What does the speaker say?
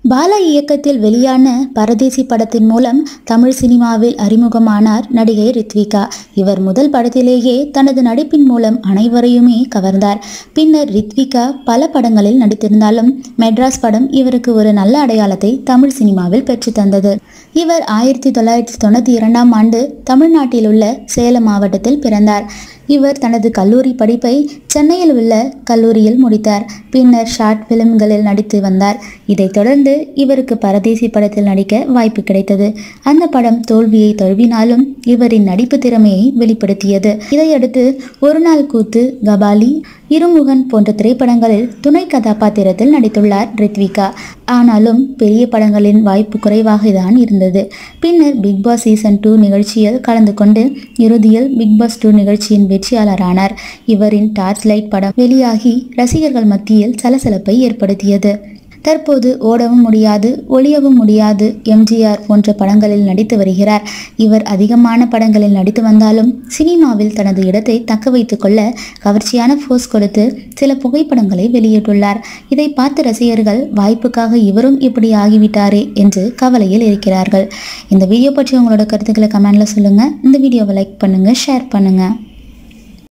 பாலா இயக்கத்தில் வெளியான பரதேசி படத்தின் மூலம் தமிழ் சினிமாவில் அறிமுகமானார் நடிகை ரித்விகா இவர் முதல் படத்திலேயே தனது நடிப்பின் மூலம் அனைவரையுமே கவர்ந்தார் பின்னர் ரித்விகா பல படங்களில் நடித்திருந்தாலும் மெட்ராஸ் படம் இவருக்கு ஒரு நல்ல அடையாளத்தை தமிழ் சினிமாவில் பெற்று தந்தது இவர் ஆயிரத்தி தொள்ளாயிரத்தி தொண்ணூற்றி இரண்டாம் ஆண்டு தமிழ்நாட்டில் உள்ள சேலம் மாவட்டத்தில் பிறந்தார் இவர் தனது கல்லூரி படிப்பை சென்னையில் உள்ள கல்லூரியில் முடித்தார் பின்னர் ஷார்ட் பிலிம்களில் நடித்து வந்தார் இதைத் தொடர்ந்து இவருக்கு பரதேசி படத்தில் நடிக்க வாய்ப்பு கிடைத்தது அந்த படம் தோல்வியை தழுவினாலும் இவரின் நடிப்பு திறமையை வெளிப்படுத்தியது இதையடுத்து ஒரு நாள் கூத்து கபாலி இருமுகன் போன்ற திரைப்படங்களில் துணை கதாபாத்திரத்தில் நடித்துள்ளார் ரித்விகா ஆனாலும் பெரிய படங்களின் வாய்ப்பு குறைவாக தான் இருந்தது பின்னர் பிக் பாஸ் சீசன் டூ நிகழ்ச்சியில் கலந்து கொண்டு இறுதியில் பிக் பாஸ் டூ நிகழ்ச்சியின் வெற்றியாளரானார் இவரின் டார்ச் லைட் படம் வெளியாகி ரசிகர்கள் மத்தியில் சலசலப்பை ஏற்படுத்தியது தற்போது ஓடவும் முடியாது ஒளியவும் முடியாது எம்ஜிஆர் போன்ற படங்களில் நடித்து வருகிறார் இவர் அதிகமான படங்களில் நடித்து வந்தாலும் சினிமாவில் தனது இடத்தை தக்க வைத்துக் கொள்ள கவர்ச்சியான போஸ் கொடுத்து சில புகைப்படங்களை வெளியிட்டுள்ளார் இதை பார்த்த ரசிகர்கள் வாய்ப்புக்காக இவரும் இப்படி ஆகிவிட்டாரே என்று கவலையில் இருக்கிறார்கள் இந்த வீடியோ பற்றி உங்களோட கருத்துக்களை கமெண்ட்ல சொல்லுங்க இந்த வீடியோவை லைக் பண்ணுங்க ஷேர் பண்ணுங்க